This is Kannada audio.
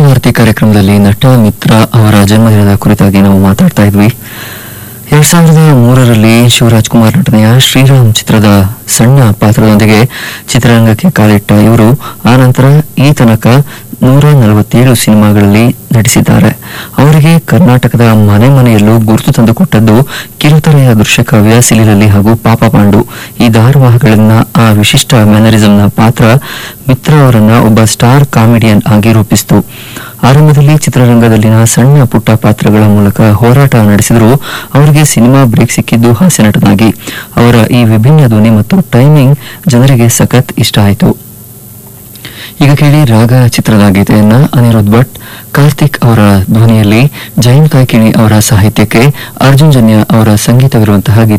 ಭಾರತಿ ಕಾರ್ಯಕ್ರಮದಲ್ಲಿ ನಟ ಮಿತ್ರ ಅವರ ಜನ್ಮದಿನದ ಕುರಿತಾಗಿ ನಾವು ಮಾತಾಡ್ತಾ ಇದ್ವಿ ಎರಡ್ ಸಾವಿರದ ಮೂರರಲ್ಲಿ ಶಿವರಾಜ್ ಕುಮಾರ್ ನಟನೆಯ ಶ್ರೀರಾಮ್ ಚಿತ್ರದ ಸಣ್ಣ ಪಾತ್ರದೊಂದಿಗೆ ಚಿತ್ರರಂಗಕ್ಕೆ ಕಾಲಿಟ್ಟ ಇವರು ಆನಂತರ ಈ ತನಕ ನೂರ ನಲವತ್ತೇಳು ಸಿನಿಮಾಗಳಲ್ಲಿ ನಟಿಸಿದ್ದಾರೆ ಅವರಿಗೆ ಕರ್ನಾಟಕದ ಮನೆ ಮನೆಯಲ್ಲೂ ಗುರುತು ತಂದುಕೊಟ್ಟದ್ದು ಕಿರುತೆರೆಯ ದೃಶ್ಯಕಾವ್ಯ ಸಿಲಿಲಲ್ಲಿ ಹಾಗೂ ಪಾಪ ಪಾಂಡು ಈ ಧಾರಾವಾಹಿಗಳನ್ನ ಆ ವಿಶಿಷ್ಟ ಮ್ಯಾನರಿಸಂನ ಪಾತ್ರ ಮಿತ್ರ ಅವರನ್ನ ಒಬ್ಬ ಸ್ಟಾರ್ ಕಾಮಿಡಿಯನ್ ಆಗಿ ರೂಪಿಸಿತು ಆರಂಭದಲ್ಲಿ ಚಿತ್ರರಂಗದಲ್ಲಿನ ಸಣ್ಣ ಪುಟ್ಟ ಪಾತ್ರಗಳ ಮೂಲಕ ಹೋರಾಟ ನಡೆಸಿದರೂ ಅವರಿಗೆ ಸಿನಿಮಾ ಬ್ರೇಕ್ ಸಿಕ್ಕಿದ್ದು ಹಾಸ್ಯ ನಟನಾಗಿ ಅವರ ಈ ವಿಭಿನ್ನ ಧ್ವನಿ ಮತ್ತು ಟೈಮಿಂಗ್ ಜನರಿಗೆ ಸಖತ್ ಇಷ್ಟ ಆಯಿತು ಈಗ ಕೇಳಿ ರಾಗ ಚಿತ್ರದ ಗೀತೆಯನ್ನ ಅನಿರುದ್ಧ್ ಭಟ್ ಕಾರ್ತಿಕ್ ಅವರ ಧ್ವನಿಯಲ್ಲಿ ಜೈನ್ ಕಾಯ್ಕಿಣಿ ಅವರ ಸಾಹಿತ್ಯಕ್ಕೆ ಅರ್ಜುನ್ ಜನ್ಯ ಅವರ ಸಂಗೀತವಿರುವಂತಹ ಗೀತೆ